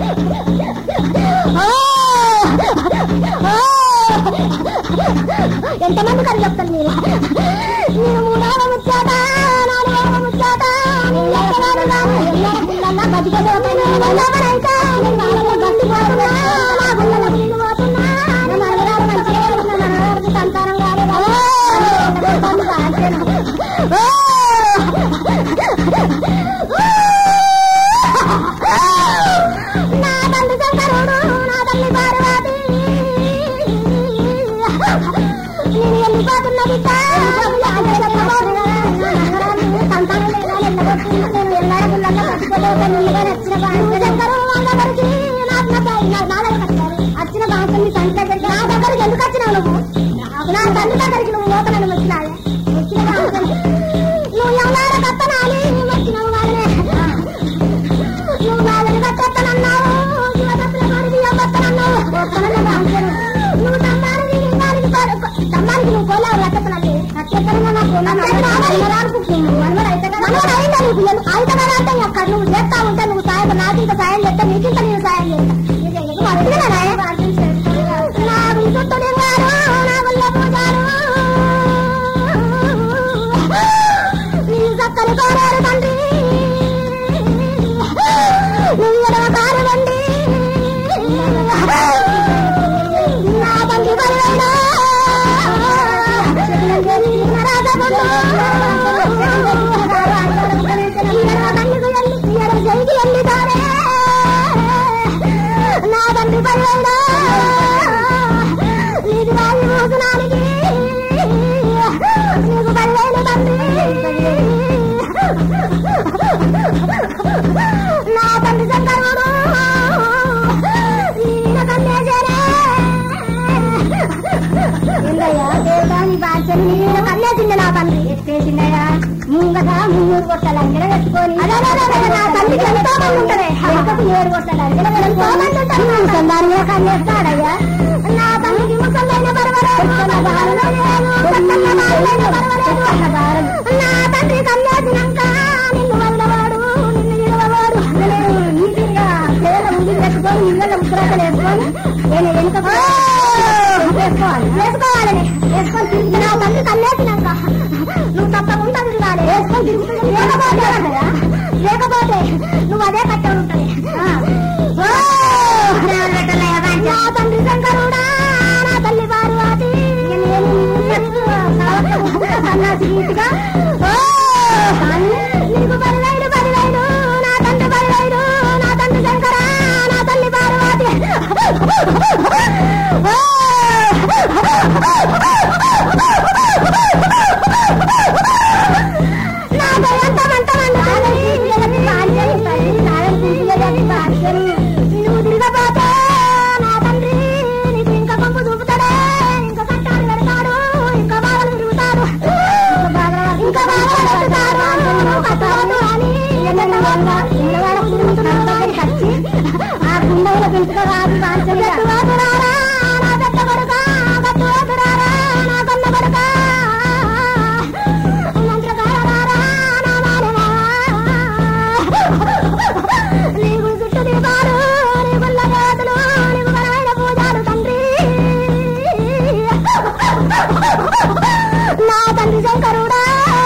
ఎంతమంది కని చెప్తాను మీరు నేను మూడవ ముచ్చాట నాలుగవ ముచ్చాట సంతానం నా తండ్రి శంకరుడు నా తల్లి పార్వతి నేను వెళ్ళిపోతున్న బిడ్డ సంతానం లేదా వెళ్ళగొట్టుకున్నా నేను ఎల్లాడగుళ్ళగా పట్టుకోలేక నిన్నగా నచ్చిన బాగా శంకరు వాళ్ళ దగ్గరికి నాకు నా నా దగ్గరకు వచ్చారు వచ్చిన బాగుంది తండ్రి దగ్గరికి నా దగ్గరికి ఎందుకు వచ్చినావు నువ్వు నా తండ్రి దగ్గరికి నువ్వు లోపలని వచ్చినావే వచ్చిన బాగుంది నువ్వు ఎవరాడ కత్తనాలి వచ్చినావు వాళ్ళనే నువ్వు వాళ్ళని కట్టేస్తానన్నావు శివదత్తుల వారి బియ్యం కట్టనన్నావు నువ్వు తమ్మానికి లింగానికి తమ్మానికి నువ్వు కోలావు కట్టేస్తానండి కట్టేస్తానన్నా నాకు అయితే అక్కడ నువ్వు చేస్తా ఉంటే నువ్వు సాయం నాకు ఇంకా సాయం చేస్తా నీకు ఇంకా నేను సాయం చేస్తా నా విసుత్తుడి గారు నా వల్ల పూజారు నీ చక్కని కోరారు తండ్రి నువ్వు ఎడవ కారవండి నా తండ్రి బలైనా నా తండ్రి బలైనా నీది వారి మోసనానికి నీకు బలైన తండ్రి నా తండ్రి శంకరుడు నిన్న కన్నేశారే ఏందయ్యా దేవుడాని బాధ్యని నిన్న కన్నేసింది నా తండ్రి ఎత్తేసిందయ్యా ముంగట మున్నూరు కొట్టాలి అంజన పెట్టుకొని నా తండ్రికి ఎంతో మంది ఉంటారే వెనుకకు ఏడు కొట్టాలి అంజన ఎంతో మంది ఉంటారు ముసల్దానిగా కన్నేస్తాడయ్యా నా తండ్రికి ముసలైన పర్వాలేదు నా తండ్రి కన్నేసినాక నిన్ను వదలవాడు నిన్ను విడవవాడు నీటిగా పేద ముందు పెట్టుకొని ఇళ్ళ ఉత్తరాలు వేసుకొని నేను వెనుక వేసుకోవాలి వేసుకోవాలని వేసుకొని తిరిగి నా తండ్రి కన్నేసినాక నువ్వు తప్పకుండా తిరగాలి వేసుకొని తిరుగుతుంది లేకపోతే కదా లేకపోతే నువ్వు అదే కట్టే ఉంటుంది నా తండ్రి శంకరుడా నా తల్లి పార్వతి సన్నాసి గీతిగా నీకు పదివేలు పదివేలు నా తండ్రి పదివేలు నా తండ్రి శంకర నా తల్లి పార్వతి నాతో ఎంత మంట నువ్వు తిరగపోతే నా తండ్రి నీకు ఇంకా పంపు చూపుతాడే ఇంకా కట్టాలు పెడతాడు ఇంకా బాగా తిరుగుతాడు ఇంకా బాగా పెడతాడు కట్టాడు అని ఆ గుండెల పెంచుకో రాదు గట్టువాదురారా నా పెద్ద కొడుక గట్టువాదురారా నా కన్న కొడుక మంత్రకారారా నా మానవా నీకు చుట్టూ దీపాలు నీ గుళ్ళ దేవతలు నీకు బలమైన పూజాలు తండ్రి నా తండ్రి శంకరుడా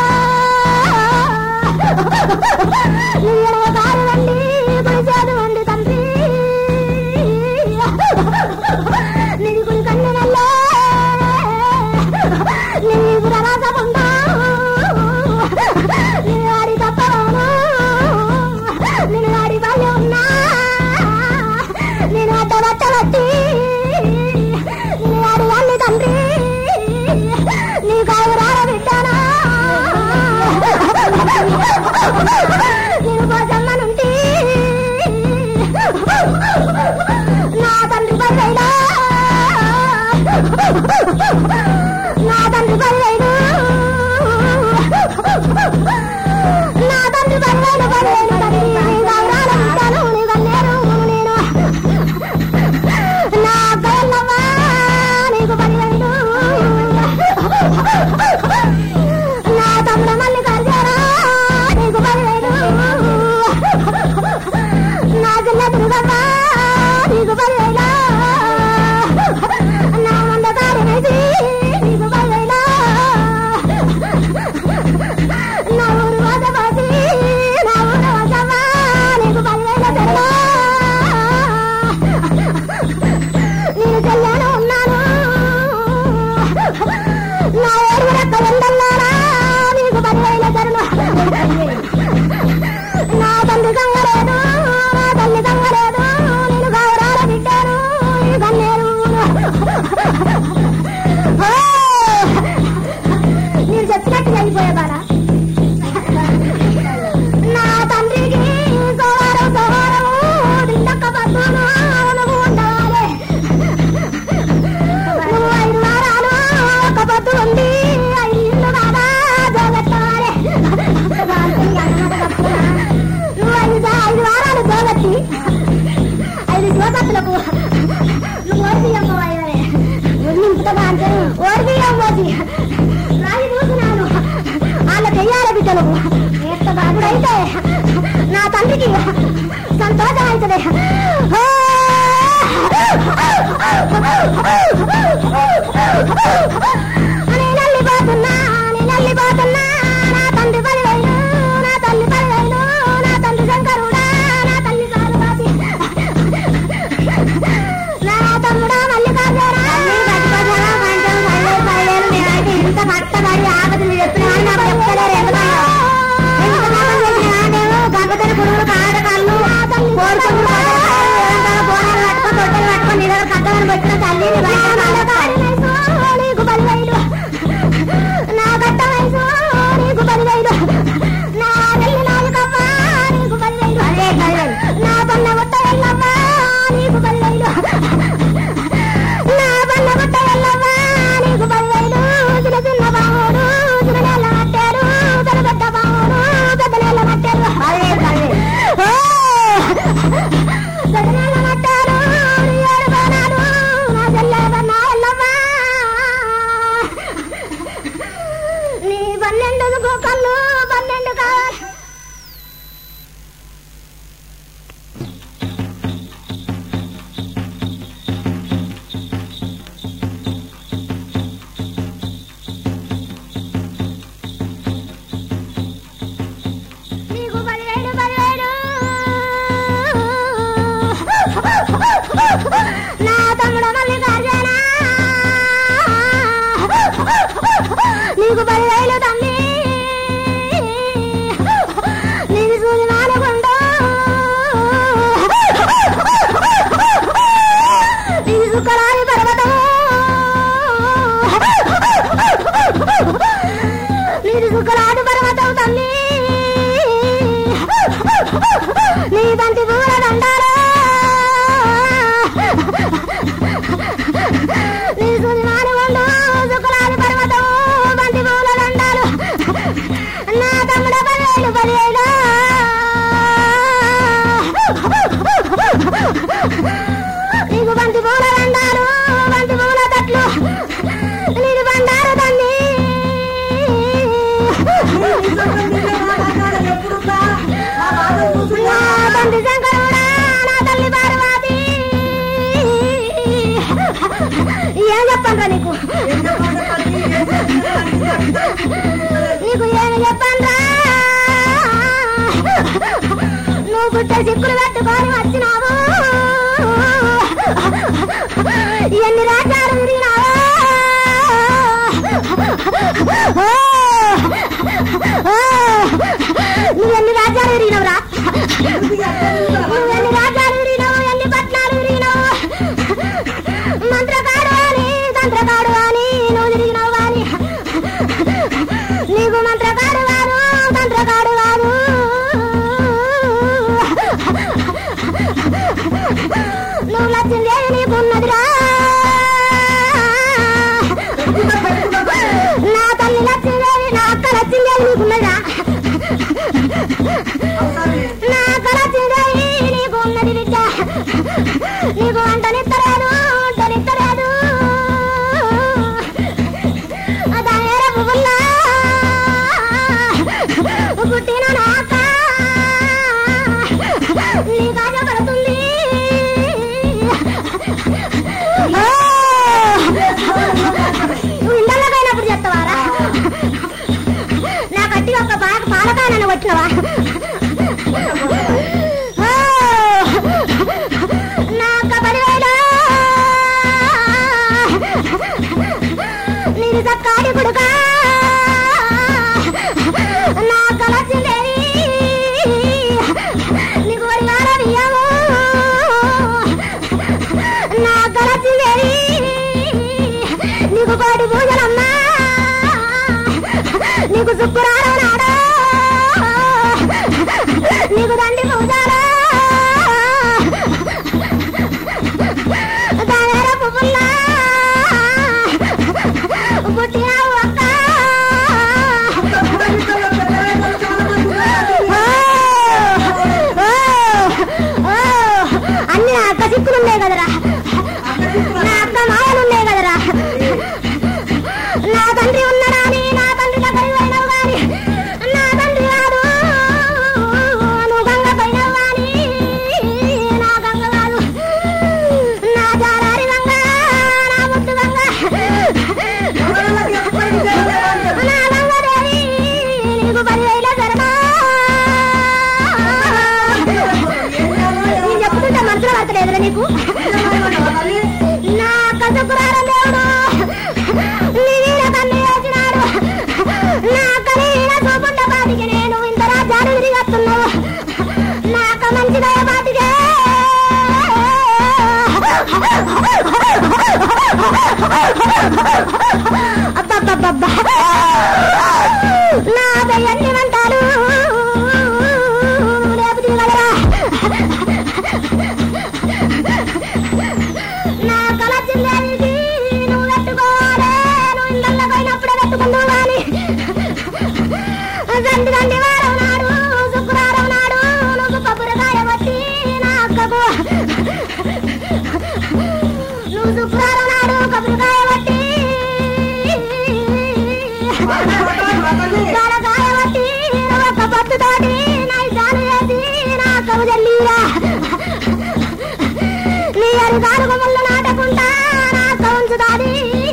నీ ఎడమ కారు వండి పొడిచేది వండి తండ్రి నీది కుడి కన్ను నల్లే నీకు రరాసముందా నేను ఆడి తప్పను నేను ఆడి బాల్యం ఉన్నా నేను అడ్డ బట్టబట్టి నేను ఆడి వాళ్ళి తండ్రి నీ కావురాల బిడ్డానా నేను పోసమ్మనుంటి నా తండ్రి పల్లెనా నా తండ్రి పల్లెను నా తండ్రి పల్లెను పల్లెను తండ్రి నీ గౌరాల ఉంటాను నీ కన్నేరు నేను నా కళ్ళమ్మా నీకు పల్లెను నా తమ్ముడు మళ్ళీ కలిసారా నీకు పల్లెను నా చిన్న దుర్గమ్మ నీకు పదివేలా నా మందకారు వేసి నీకు పదివేలా నా ఊరు వాసవాసి నా ఊరు వాసవా నీకు పదివేల తెరలా నేను చెల్లాను ఉన్నాను నా ఏడు రక్క ఎండల్లారా నీకు పదివేల తెరలు నా తండ్రి కంగలేదు నా తల్లి కంగలేదు నేను గౌరాల బిడ్డాను ఈ కన్నేరు మీరు చెప్పినట్టు అయిపోయే బాలా నా తండ్రికి సోవారం సోవారం దిండక్క పద్దును నువ్వు ఉండాలి నువ్వు ఐదు వారాలు ఒక పొద్దు ఉంది ఐదు ఇల్లు బాగా జోగెట్టాలి నువ్వు ఐదు ఐదు వారాలు జోగెట్టి ఐదు శివకత్తులకు నువ్వు ఓడి అమ్మవాయి నింపుతా అంటే ఓడి అమ్మోది రాయి చూసినాను వాళ్ళ చెయ్యాల బిడ్డలకు ఎంత బాగుడైతే నా తండ్రికి సంతోషం అవుతుంది నేను వెళ్ళిపోతున్నా నేను వెళ్ళిపోతున్నా నా తండ్రి పదివేలు నా తల్లి పదివేలు నా తండ్రి శంకరుడా నా తల్లి సారువాసి నా తమ్ముడా మల్లికార్జున ఇంత కట్టబడి ఆపదలు చెప్పినా నాకు చెప్తలేరు ఎందుకో గంగతని పురుగులు కాడకాళ్ళు కోరుకులు బోనాలు పట్టుకొని తొట్టెలు పట్టుకొని నీళ్ళ కట్టమని పెట్టిన తల్లిని నీకు పదివేలు నా కట్ట వయసు నీకు పదివేలు నా వెళ్ళి నాలుగమ్మ నీకు పదివేలు నా పన్న గుట్ట వెళ్ళమ్మ నీకు పదివేలు నా పన్న గుట్ట వెళ్ళమ్మ నీకు పదివేలు చిన్న చిన్న బావుడు చిన్న నెల కట్టారు పెద్ద పెద్ద బావుడు పెద్ద నెల కట్టారు ఓ! పెద్ద నెల కట్టారు ఏడు బాణాలు నా చెల్లె నా ఎల్లమ్మ నీ పన్నెండు కళ్ళు పన్నెండు కావాలి నీకు పదివేలు పదివేలు నా తమ్ముడు మల్లికార్జున నీకు పదివేలు తమ్మి నీకు సూది మానకుండా నీకు సుఖరాని పర్వతం నీది సుఖరాని పర్వతం తల్లి నీ బంతి పూల దండారా నీ సుదిమాని ఉండు సుఖరాని పర్వతం బంతి పూల దండాలు నా తమ్ముడ పదివేలు పదివేలు నీకు బంతి పూల దండాలు బంతి పూల తట్లు నీకు బండారు తల్లి నా తండ్రి శంకరుడా నా తల్లి పార్వతి ఏం చెప్పండ్రా నీకు నీకు ఏమి చెప్పండ్రా నువ్వు పుట్ట చిక్కులు పెట్టుకొని వచ్చినావు ఎన్ని రాజ్యాలు తిరిగినావు నువ్వు ఎన్ని రాజ్యాలు తిరిగినవురా నువ్వు ఎన్ని రాజ్యాలు తిరిగినావు ఎన్ని పట్నాలు తిరిగినావు మంత్రకాడు అని తంత్రకాడు అని నువ్వు తిరిగినావు అని నీకు మంత్రకాడు కాదు తంత్రకాడు కాదు నువ్వు లక్ష్మీదేవి నీకున్నదిరా నా తల్లి లక్ష్మీదేవి నా అక్క లక్ష్మీదేవి నీకున్నదిరా నా అక్క లక్ష్మీదేవి నీకు ఉన్నది బిడ్డ నీకు వంటనిత్తరాదు వంటనిత్తరాదు దానేర పువ్వుల్లా పుట్టిన నాక నీ కాజ పడుతుంది వచ్చినవా ఓ, నా కబడివేలా నీరు చక్కాడి కొడుకా నా కలచిందేవి నీకు వడివార బియ్యము నా కలచిందేవి నీకు కోటి పూజలమ్మా నీకు శుక్రారం నాడు నీకు దండి పూజలు తాయార పువ్వుల్లా పుట్టినావు అక్క ఓ, ఓ, ఓ, అన్ని నా అక్క చిక్కులు ఉన్నాయి కదరా నా అక్క మాయలు ఉన్నాయి కదరా నా తండ్రి ఉన్నాడా అని నా తండ్రి దగ్గరికి పోయినావు గాని నా తండ్రి కాదు నువ్వు గంగ పోయినావు గాని నా గంగ కాదు నా జారారి గంగ నా ముద్దు గంగ నా గంగదేవి నీకు పదివేల శరణా నేను చెప్పుకుంటే మనసులో పడతలేదురా నీకు నా కసపురారం దేవుడు నీ వీర కన్ను వేసినాడు నా కలీన చూపుండ బాటికి నేను ఇంత రాజ్యాలు తిరిగస్తున్నావు నాక మంచి దయ బాటికే అబ్బబ్బబ్బబ్బా నా దయ్యాన్ని అంటారు రేపు దిగలరా నా కళ చిందేది నువ్వు పెట్టుకోవాలి నువ్వు ఇళ్ళల్లో పోయినప్పుడే పెట్టుకుందువు గాని సంటి గంటి వారం నాడు శుక్రవారం నాడు నువ్వు కొబ్బరికాయ పట్టి నా అక్కకు నువ్వు శుక్రవారం నాడు కొబ్బరికాయ పట్టి కొబ్బరికాయ పట్టి నువ్వు ఒక పట్టుతోటి నా ఇష్టాలు చేసి నా అక్కకు జల్లీరా నీ అరుగారు ముళ్ళు నాటకుండా నా కౌంచుదాది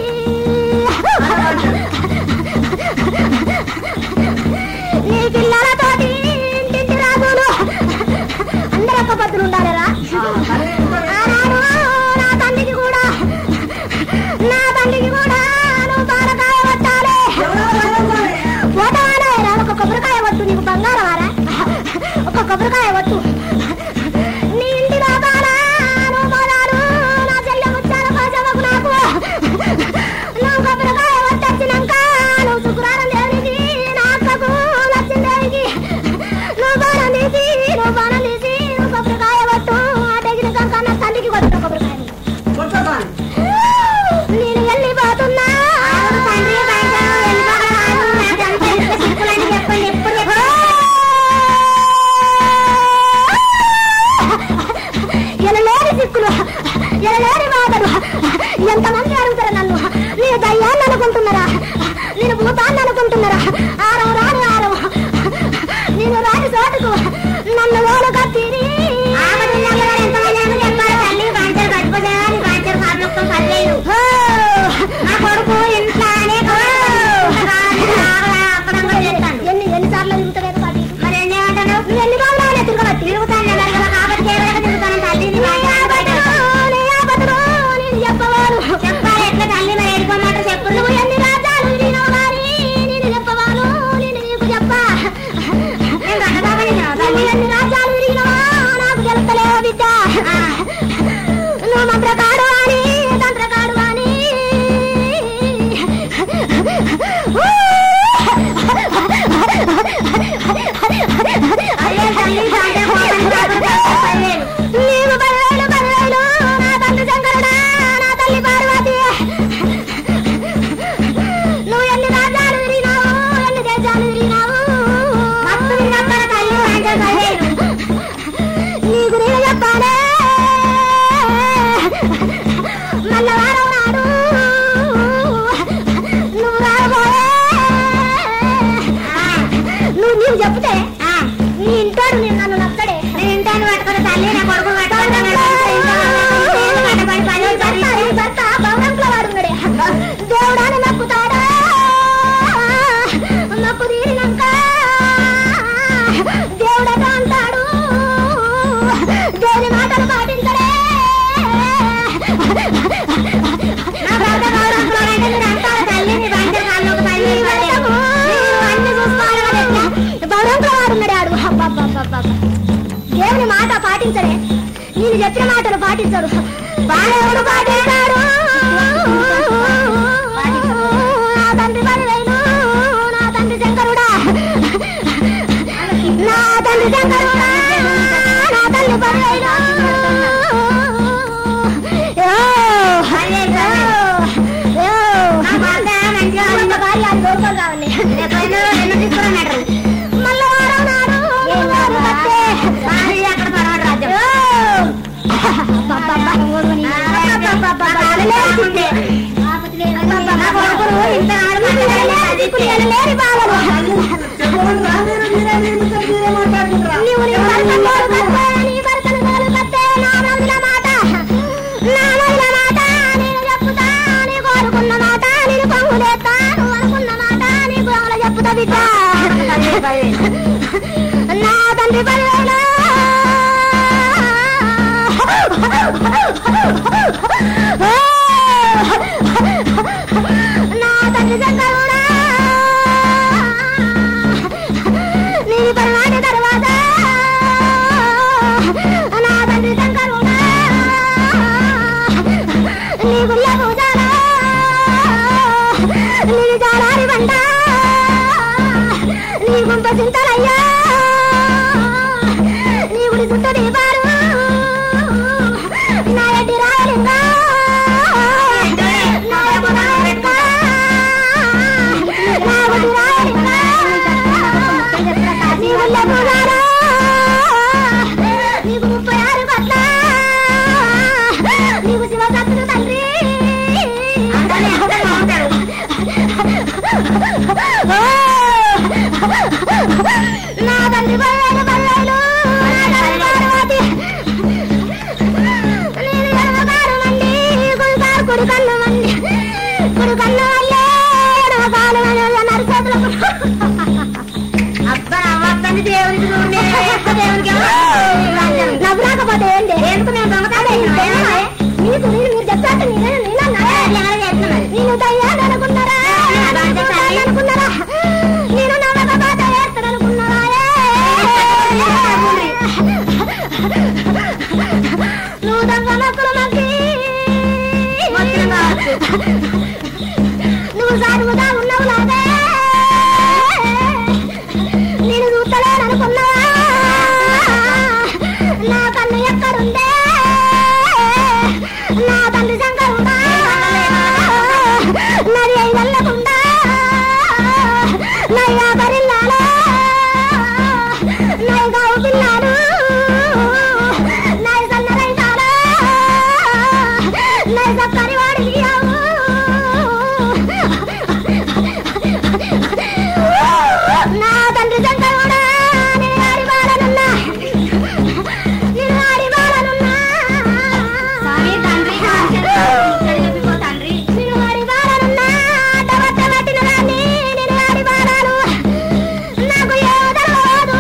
నీ పిల్లలతోటి ఇంటింటి రాజులు అందరూ ఒక్క పత్రులు ఉండాలరా ఆనాడు నా తండ్రికి కూడా నా తండ్రికి కూడా నువ్వు పాలకాయ పట్టాలి పోతావారా ఒక కొబ్బరికాయ వట్టు నీకు బంగారం ఆరా ఒక కొబ్బరికాయ వట్టు నీ ఇంటి లోపల నువ్వు మొదలు నా చెల్లె ముచ్చాల కోసమకు నాకు నువ్వు కొబ్బరికాయ వట్టొచ్చినాక నువ్వు శుక్రవారం దేవునికి నా అక్కకు లక్ష్మీదేవికి నువ్వు బాణం తీసి నువ్వు బాణం తీసి నువ్వు కొబ్బరికాయ వట్టు ఆ దగ్గర కన్నా తండ్రికి కొట్టు కొబ్బరికాయ నేను వెళ్ళిపోతున్నా తండ్రి బయట చెప్పండి ఎప్పుడు ఎనలేని సిక్కులు ఎనలేని బాధలు ఎంతమంది అడుగుతారు నన్ను నేను దయ్యాన్ని అనుకుంటున్నారా నేను భూతాన్ని అనుకుంటున్నారా ఆరం రాని ఆరం నేను రాని చోటుకు నన్ను ఓలు కత్తిరి నా కొడుకు ఇంట్లోనే ఎన్ని ఎన్నిసార్లు తిరుగుతాడు మరి ఎన్ని అంటాను నువ్వు ఎన్ని బాగున్నావు తిరగబట్టి తిరుగుతాను కాబట్టి తిరుగుతాను తల్లిని చెప్పవారు చెప్పాలి ఎట్లా తల్లి మరి ఎడుకోమాట చెప్పు నువ్వు ఎన్ని రాత్రులు మాటలు పాటించలే నా భర్త గౌరవంలోనైతే మీరు అంటారు తల్లి మీ బండి కాళ్ళకు పై అన్ని చూసుకోవాలి మరి ఎట్లా? గౌరవంలో వాడు ఉన్నాడు ఆడు అబ్బబ్బబ్బబ్బబ్బ. దేవుని మాట పాటించడే నేను చెప్పిన మాటలు పాటించడు వాడెవడు పాటిస్తాడు నా తండ్రి పనివేను నా తండ్రి శంకరుడా నా తండ్రి శంకరుడా నా తల్లి పనివేను యో, యో, యో. ఇంత భార్య అది దొరకదు కావాలి. మళ్ళా వారం నాడు వారు వస్తే యో. అబ్బబ్బబ్బ. అబ్బబ్బబ్బబ్బ. లేచిందే. అబ్బబ్బబ్బ. కొడుకులు ఇంత ఆడమని లేచి కులియలు లేని బాలలు. నీవు నీ భర్తను తోడు కట్టే, నీ భర్తను తోడు కట్టే, నా రోజుల మాట, నా రోజుల మాట, నేను చెప్పుతా, నీ కోరుకున్న మాట, నేను కొంగులేస్తా, నువ్వు అనుకున్న మాట, నీ గోల చెప్పుతా బిడ్డ. నా తండ్రి పదివేలు. నా తండ్రి శంకరుడా. నీ పరమాటి తర్వాత నా తండ్రి శంకరుడా. నీ గుళ్ళ పూజారా నీ జాలారి బండ నీ గుంప చింతలయ్యా నీ గుడి చుట్టూ దీపారు నా ఎడ్డి రాయలింగా నా ఎడ్డి రాయలింగా నా గుడి రాయలింగా నీ గుళ్ళ పూజారా నీకు ముప్పై ఆరు పట్ల నీకు శివసత్తుడు తండ్రి నా తండ్రి బల్లైలు బల్లైలు నా తల్లి పార్వతి నేను ఎడమకారు మండి గుడికారు కుడి కన్ను మండి కుడి కన్ను వల్లే ఎడమకాలు నరిచేతులకు దేవునికి నవ్వు రాకపోతే ఏంటి ఎందుకు నేను దొంగతాడే నీకు నేను మీరు చెప్పాక నేనే నేను నేను తయ్యాలనుకున్నారా అనుకున్నారా నేను నవ్వకపోతే వేస్తాననుకున్నారా నువ్వు దొంగ మొక్కలు మొక్కి నువ్వు సాగుగా ఉన్నావు లాగే నేను చూస్తలేననుకున్నావా నా కన్ను ఎక్కడుందే నా తండ్రి శంకరుడా నది అయి వెళ్ళకుండా నయ్యా బరిల్లాలో నై గావు పిల్లాడు నై సన్నరైతాడు నై సక్కని వాడికి నా తండ్రి శంకరుడా నేను ఆడి బాలనున్నా నేను ఆడి బాలనున్నా నేను ఆడి బాలనున్నా అడ్డవట్ట పట్టిన దాన్ని నేను ఆడి బాలను నాకు ఏదరవాదు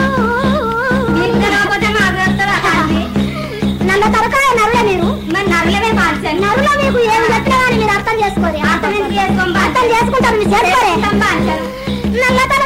నల్ల తరకాయ నరుల మీరు నరుల మీకు ఏమి చెప్పినా కానీ మీరు అర్థం చేసుకోరు అర్థం అర్థం చేసుకుంటారు మీరు చేసుకోరే నల్ల తల